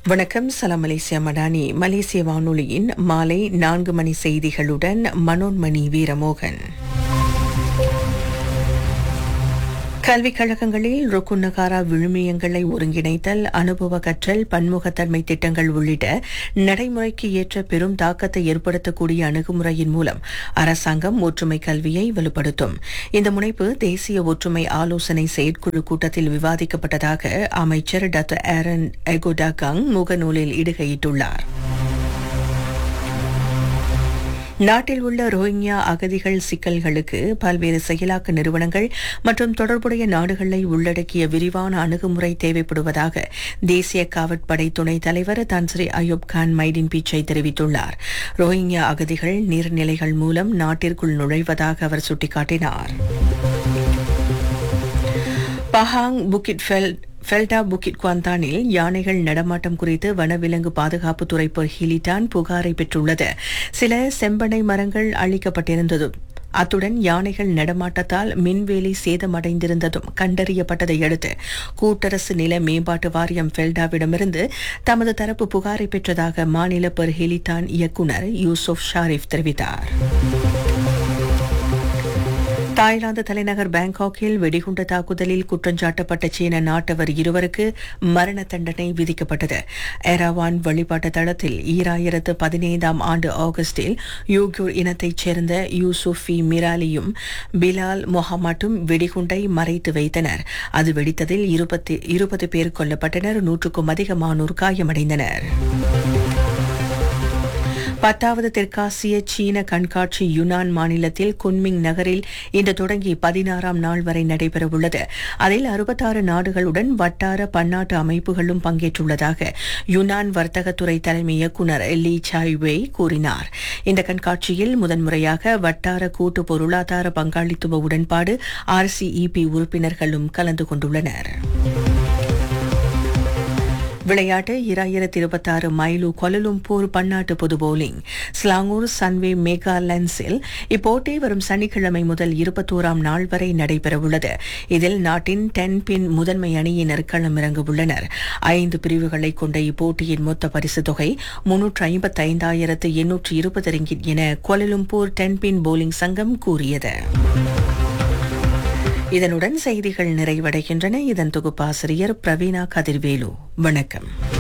வணக்கம் சலாம் மலேசியா மடானி மலேசிய வானொலியின் மாலை நான்கு மணி செய்திகளுடன் மனோன்மணி வீரமோகன் கல்விக் கழகங்களில் ருக்குன் நகாரா விழுமியங்களை ஒருங்கிணைத்தல் அனுபவ கற்றல் பன்முகத்தன்மை திட்டங்கள் உள்ளிட்ட நடைமுறைக்கு ஏற்ற பெரும் தாக்கத்தை ஏற்படுத்தக்கூடிய அணுகுமுறையின் மூலம் அரசாங்கம் ஒற்றுமை கல்வியை வலுப்படுத்தும் இந்த முனைப்பு தேசிய ஒற்றுமை ஆலோசனை செயற்குழு கூட்டத்தில் விவாதிக்கப்பட்டதாக அமைச்சர் டாக்டர் ஆரன் எகோடாகங் முகநூலில் இடுகையிட்டுள்ளார் நாட்டில் உள்ள ரோஹிங்யா அகதிகள் சிக்கல்களுக்கு பல்வேறு செயலாக்க நிறுவனங்கள் மற்றும் தொடர்புடைய நாடுகளை உள்ளடக்கிய விரிவான அணுகுமுறை தேவைப்படுவதாக தேசிய காவற்படை துணைத் தலைவர் தன்ஸ்ரீ அயூப் கான் மைடின் பீச்சை தெரிவித்துள்ளார் ரோஹிங்யா அகதிகள் நீர்நிலைகள் மூலம் நாட்டிற்குள் நுழைவதாக அவர் சுட்டிக்காட்டினார் Pahang Bukit Fel FELDA Bukit குவாந்தானில் யானைகள் நடமாட்டம் குறித்து வனவிலங்கு பாதுகாப்புத்துறை ஹிலிட்டான் புகாரை பெற்றுள்ளது சில செம்பனை மரங்கள் அழிக்கப்பட்டிருந்ததும் அத்துடன் யானைகள் நடமாட்டத்தால் மின்வேலி சேதமடைந்திருந்ததும் கண்டறியப்பட்டதை அடுத்து கூட்டரசு நில மேம்பாட்டு வாரியம் ஃபெல்டாவிடமிருந்து தமது தரப்பு புகாரை பெற்றதாக மாநில ஹிலிட்டான் இயக்குநர் யூசுப் ஷாரிஃப் தெரிவித்தார் தாய்லாந்து தலைநகர் பாங்காக்கில் வெடிகுண்டு தாக்குதலில் குற்றஞ்சாட்டப்பட்ட சீன நாட்டவர் இருவருக்கு மரண தண்டனை விதிக்கப்பட்டது எராவான் வழிபாட்டு தளத்தில் ஈராயிரத்து பதினைந்தாம் ஆண்டு ஆகஸ்டில் யூக்யூர் இனத்தைச் சேர்ந்த யூசுஃபி மிராலியும் பிலால் மொஹமாட்டும் வெடிகுண்டை மறைத்து வைத்தனர் அது வெடித்ததில் இருபத்தி இருபது பேர் கொல்லப்பட்டனர் நூற்றுக்கும் அதிகமானோர் காயமடைந்தனர் பத்தாவது தெற்காசிய சீன கண்காட்சி யுனான் மாநிலத்தில் குன்மிங் நகரில் இன்று தொடங்கி பதினாறாம் நாள் வரை நடைபெறவுள்ளது அதில் அறுபத்தாறு நாடுகளுடன் வட்டார பன்னாட்டு அமைப்புகளும் பங்கேற்றுள்ளதாக யுனான் வர்த்தகத்துறை தலைமை இயக்குநர் லீ சாய்வேய் கூறினார் இந்த கண்காட்சியில் முதன்முறையாக வட்டார கூட்டு பொருளாதார பங்காளித்துவ உடன்பாடு ஆர்சிஇபி உறுப்பினர்களும் கலந்து கொண்டுள்ளனர் விளையாட்டு இராயிரத்தி இருபத்தாறு மைலு கொலலும்பூர் பன்னாட்டு பொது போலிங் ஸ்லாங்கூர் சன்வே மேகா லென்ஸில் இப்போட்டி வரும் சனிக்கிழமை முதல் இருபத்தோராம் நாள் வரை நடைபெறவுள்ளது இதில் நாட்டின் டென் பின் முதன்மை அணியினர் களமிறங்க உள்ளனர் ஐந்து பிரிவுகளை கொண்ட இப்போட்டியின் மொத்த பரிசு தொகை முன்னூற்று ஐம்பத்தி ஐந்தாயிரத்து எண்ணூற்று இருபது ரிங்கிட் என கொலலும்பூர் டென் பின் போலிங் சங்கம் கூறியது இதனுடன் செய்திகள் நிறைவடைகின்றன இதன் தொகுப்பாசிரியர் பிரவீணா கதிர்வேலு வணக்கம்